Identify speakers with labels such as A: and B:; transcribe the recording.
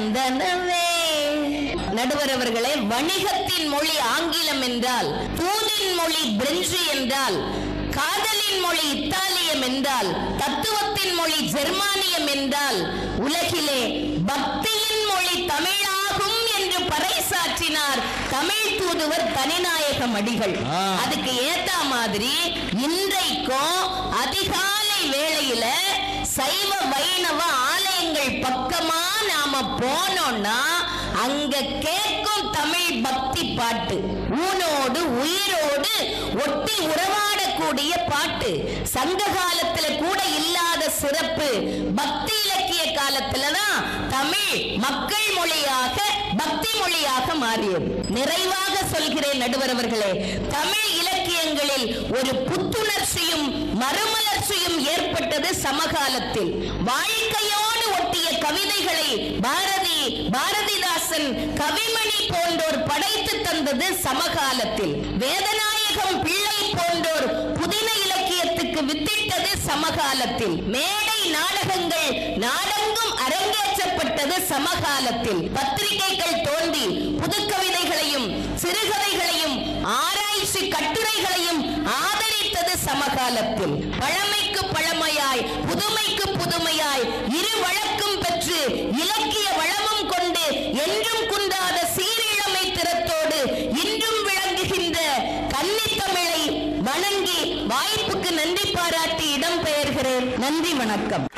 A: தனவே நடுவர் அவர்களே வணிகத்தின் மொழி ஆங்கிலம் என்றால் தூதின் மொழி பிரெஞ்சு என்றால் காதலின் மொழி இத்தாலியம் என்றால் தத்துவத்தின் மொழி ஜெர்மானியம் என்றால் உலகிலே பக்தியின் மொழி தமிழாகும் என்று பறைசாற்றினார் தமிழ் தூதுவர் தனிநாயகம் அடிகள்
B: ஆ.
A: அதுக்கு ஏத்த மாதிரி இன்றைக்கும் அதிகாலை வேளையில சைவ வைணவ ஆலயங்கள் பக்கமா நாம போனோம்னா அங்க கேட்கும் தமிழ் பக்தி பாட்டு ஊனோடு உயிரோடு ஒட்டி உறவாடக்கூடிய பாட்டு சங்க காலத்துல கூட இல்லாத சிறப்பு பக்தி இலக்கிய காலத்துல தான் தமிழ் மக்கள் மொழியாக பக்தி மொழியாக மாறியது நிறைவாக சொல்கிறேன் நடுவர் அவர்களே தமிழ் இலக்கியங்களில் ஒரு புத்துணர்ச்சியும் மறுமலர்ச்சியும் ஏற்பட்டது சமகாலத்தில் வாழ்க்கையோடு ஒட்டிய கவிதைகளை பாரதி பாரதிதாசன் கவிமணி போன்றோர் படைத்து தந்தது சமகாலத்தில் வேதநாயகம் பிள்ளை போன்றோர் புதின இலக்கியத்துக்கு வித்திட்டது சமகாலத்தில் மேடை நாடகங்கள் நாடெங்கும் அரங்கேற்றப்பட்டது சமகாலத்தில் பத்திரிகைகள் தோன்றி புதுக்கவிதைகளையும் சிறுகதைகளையும் ஆராய்ச்சி கட்டுரைகளையும் ஆதரித்தது சமகாலத்தில் பழமைக்கு பழமையாய் புதுமைக்கு புதுமையாய் இரு வழக்கும் பெற்று இலக்கிய வளமும் கொண்டு என்றும் குன்றாத சீரிழமை திறத்தோடு இன்றும் விளங்குகின்ற கன்னித்தமிழை வணங்கி வாய்ப்புக்கு நன்றி பாராட்டி இடம்பெயர்கிறேன் நன்றி வணக்கம்